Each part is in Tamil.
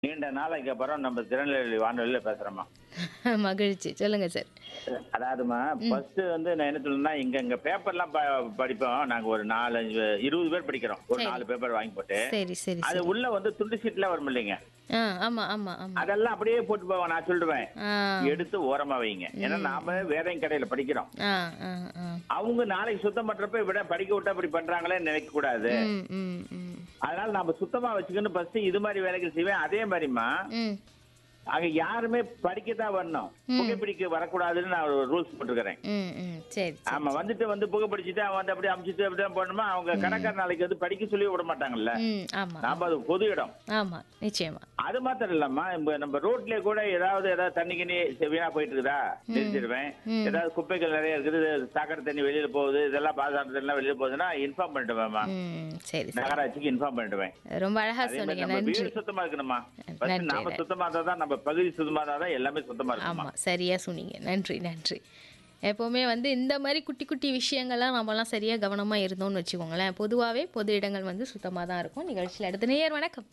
நீண்ட நாளைக்கு அப்புறம் நம்ம திருநெல்வேலி வானொலியில பேசுறோமா மகிழ்ச்சி சொல்லுங்க சார் அதாவதுமா ஃபர்ஸ்ட் வந்து நான் என்ன சொல்லணும்னா இங்க இங்க பேப்பர்லாம் ப- படிப்போம் நாங்க ஒரு நாலு அஞ்சு இருபது பேர் படிக்கிறோம் ஒரு சரி. நாலு பேப்பர் வாங்கி போட்டு சரி சரி அது சரி உள்ள வந்து துண்டு சீட்லாம் வரும் இல்லைங்க ஆ ஆமா ஆமா ஆமா அதெல்லாம் அப்படியே போட்டு போவேன் நான் சொல்லிடுவேன் ஆ எடுத்து ஓரமா வைங்க ஏன்னா நாம வேற கடையில படிக்கிறோம் ஆ ஆ ஆ அவங்க நாளைக்கு சுத்தம் பண்றப்ப விட படிக்க விட்டா இப்படி பண்றாங்களே நினைக்க கூடாது ம் ம் ம் அதனால நாம சுத்தமா வச்சுக்கணும் ஃபர்ஸ்ட் இது மாதிரி வேலைகள் செய்வேன் அதே மாதிரிமா ம் அங்க யாருமே படிக்கத்தான் வரணும் புகைப்பிடிக்க வரக்கூடாதுன்னு நான் ஒரு ரூல்ஸ் போட்டுக்கிறேன் ம் ம் சரி சரி. ஆமா வந்துட்டு வந்து புகைப்பிடிச்சிட்டு அவன் வந்து அப்படியே அமிச்சிட்டு அப்படியே போடணுமா அவங்க கணக்கார நாளைக்கு வந்து படிக்க சொல்லி விட மாட்டாங்கல்ல ம் ஆமா நாம அது பொது இடம் ஆமா நிச்சயமா அது மாத்திரம் இல்லம்மா நம்ம நம்ம ரோட்லயே கூட ஏதாவது ஏதாவது தண்ணி கிண்ணி வீணா போயிட்டு இருக்குதா தெரிஞ்சிருவேன் ஏதாவது குப்பைகள் நிறைய இருக்குது சாக்கடை தண்ணி வெளியில போகுது இதெல்லாம் பாதுகாப்பு எல்லாம் வெளியில போகுதுன்னா இன்ஃபார்ம் பண்ணிடுவேன்மா ம் சரி சரி நகராட்சிக்கு இன்ஃபார்ம் பண்ணிடுவேன் ரொம்ப அழகா அதே மாதிரி சொன்னீங்க நம்ம நன்றி வீடு சுத்தமா இருக்கணுமா First நன்றி, நாம நன்றி. சுத்தமா இருந்தா தான் நம்ம பகுதி சுத்தமா இருந்தா தான் எல்லாமே சுத்தமா இருக்குமா ஆமா சரியா சொன்னீங்க நன்றி நன்றி எப்போவுமே வந்து இந்த மாதிரி குட்டி குட்டி விஷயங்கள்லாம் நம்மலாம் சரியா கவனமா இருந்தோம்னு வச்சுக்கோங்களேன் பொதுவாகவே பொது இடங்கள் வந்து சுத்தமா தான் இருக்கும் நிகழ்ச்சியில் அடுத்த நேயர் வணக்கம்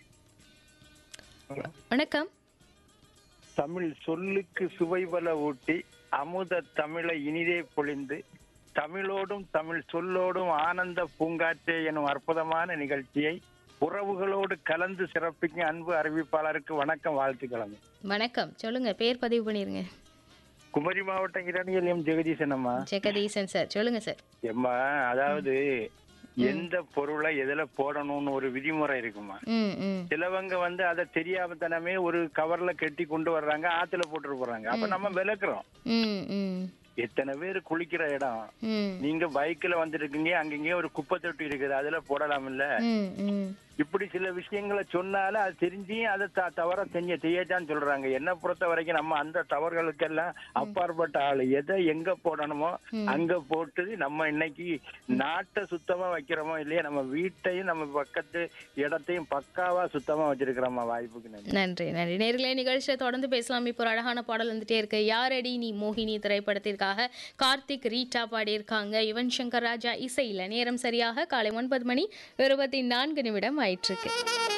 வணக்கம் தமிழ் சொல்லுக்கு சுவைபல ஊட்டி அமுத தமிழை இனிதே பொழிந்து தமிழோடும் தமிழ் சொல்லோடும் ஆனந்த பூங்காற்றே எனும் அற்புதமான நிகழ்ச்சியை உறவுகளோடு கலந்து சிறப்பிக்கும் அன்பு அறிவிப்பாளருக்கு வணக்கம் வாழ்த்துக்களம் வணக்கம் சொல்லுங்க பேர் பதிவு பண்ணிருங்க குமரி மாவட்டம் இரணியல் எம் ஜெகதீசன் அம்மா ஜெகதீசன் சார் சொல்லுங்க சார் எம்மா அதாவது எந்த பொருளை எதுல போடணும்னு ஒரு விதிமுறை இருக்குமா ம் ம் சிலவங்க வந்து அதை தெரியாம தனமே ஒரு கவர்ல கட்டி கொண்டு வர்றாங்க ஆத்துல போட்டுட்டு போறாங்க அப்ப நம்ம விளக்குறோம் ம் ம் எத்தனை பேர் குளிக்கிற இடம் ம் நீங்க பைக்ல வந்துருக்கீங்க அங்கங்க ஒரு குப்பை தொட்டி இருக்குது அதுல போடலாம் இல்ல ம் ம் இப்படி சில விஷயங்களை சொன்னாலும் அது தெரிஞ்சு அதை த- தவற செஞ்ச செய்யத்தான் சொல்றாங்க என்ன பொறுத்த வரைக்கும் நம்ம அந்த தவறுகளுக்கெல்லாம் அப்பாற்பட்ட ஆளு எதை எங்க போடணுமோ அங்க போட்டு நம்ம இன்னைக்கு நாட்டை சுத்தமா வைக்கிறோமோ இல்லையா நம்ம வீட்டையும் நம்ம பக்கத்து இடத்தையும் பக்காவா சுத்தமா வச்சிருக்கிறோமா வாய்ப்புக்கு நன்றி நன்றி நன்றி நேர்களே நிகழ்ச்சியை தொடர்ந்து பேசலாம் இப்போ ஒரு அழகான பாடல் வந்துட்டே இருக்கு யாரடி நீ மோகினி திரைப்படத்திற்காக கார்த்திக் ரீட்டா பாடியிருக்காங்க யுவன் சங்கர் ராஜா இசையில் நேரம் சரியாக காலை ஒன்பது மணி இருபத்தி நான்கு நிமிடம் ஆயிட்டிருக்கு